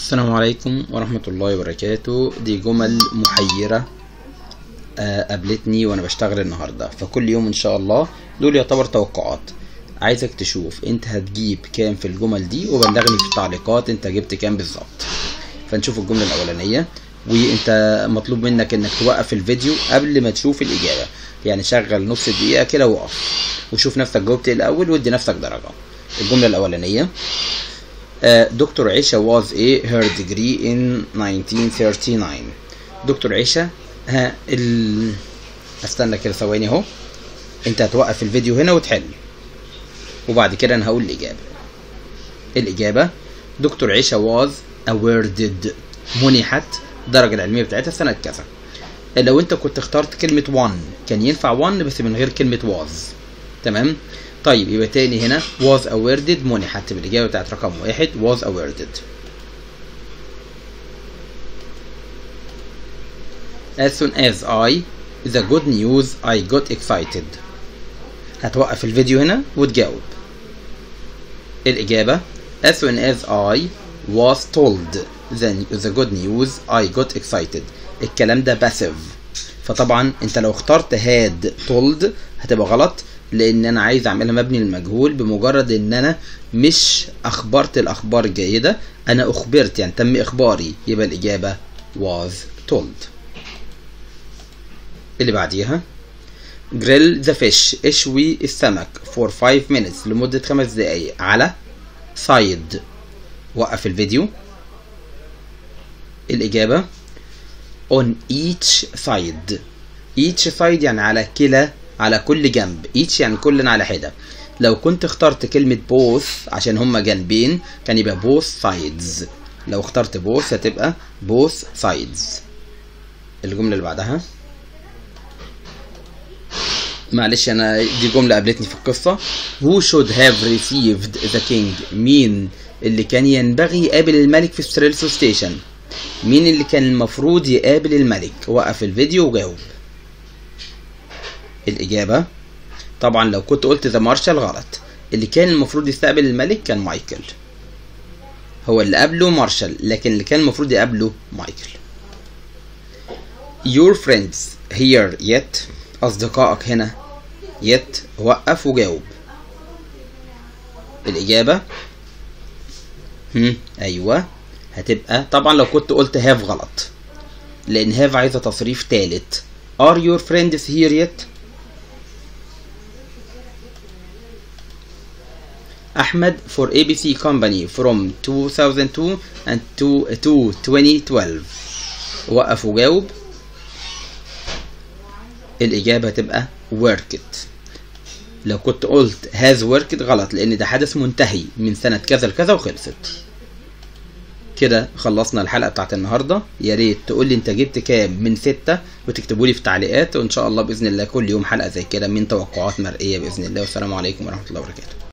السلام عليكم ورحمة الله وبركاته دي جمل محيرة آه، قابلتني وانا بشتغل النهاردة فكل يوم ان شاء الله دول يعتبر توقعات عايزك تشوف انت هتجيب كام في الجمل دي وبلغني في التعليقات انت جبت كام بالظبط فنشوف الجملة الاولانية وانت مطلوب منك انك توقف الفيديو قبل ما تشوف الاجابة يعني شغل نص دقيقة كده وقف وشوف نفسك جاوبت ايه الاول وادي نفسك درجة الجملة الاولانية آه، دكتور عيشة was a her degree in 1939 دكتور عيشة ها ال... استنى كده ثواني اهو انت هتوقف الفيديو هنا وتحل وبعد كده انا هقول الاجابة الاجابة دكتور عيشة was awarded منحت الدرجة العلمية بتاعتها سنة كذا لو انت كنت اخترت كلمة one كان ينفع one بس من غير كلمة was تمام طيب يبقى تاني هنا was awarded منحت بالإجابة بتاعت رقم واحد was awarded as soon as I the good news I got excited هتوقف الفيديو هنا وتجاوب الإجابة as soon as I was told the, the good news I got excited الكلام ده passive فطبعا انت لو اخترت had told هتبقى غلط لان انا عايز اعملها مبني للمجهول بمجرد ان انا مش اخبرت الاخبار الجيدة انا اخبرت يعني تم اخباري يبقى الاجابة was told اللي بعديها grill the fish اشوي السمك for 5 minutes لمدة خمس دقايق على side وقف الفيديو الإجابة on each side each side يعني على كلا على كل جنب each يعني كل على حدة لو كنت اخترت كلمة both عشان هما جنبين كان يبقى both sides لو اخترت both هتبقى both sides الجملة اللي بعدها معلش انا دي جملة قابلتني في القصة who should have received the king مين اللي كان ينبغي يقابل الملك في ستريلسو ستيشن مين اللي كان المفروض يقابل الملك وقف الفيديو وجاوب الإجابة طبعا لو كنت قلت ذا مارشال غلط اللي كان المفروض يستقبل الملك كان مايكل هو اللي قبله مارشال لكن اللي كان المفروض يقابله مايكل your friends here yet أصدقائك هنا yet وقف وجاوب الإجابة هم أيوة هتبقى طبعا لو كنت قلت have غلط لأن have عايزة تصريف تالت are your friends here yet أحمد for ABC company from 2002 and to, to 2012 وقف وجاوب الإجابة هتبقى worked لو كنت قلت has worked غلط لأن ده حدث منتهي من سنة كذا لكذا وخلصت كده خلصنا الحلقة بتاعت النهاردة يا ريت تقول لي انت جبت كام من ستة وتكتبوا لي في التعليقات وان شاء الله بإذن الله كل يوم حلقة زي كده من توقعات مرئية بإذن الله والسلام عليكم ورحمة الله وبركاته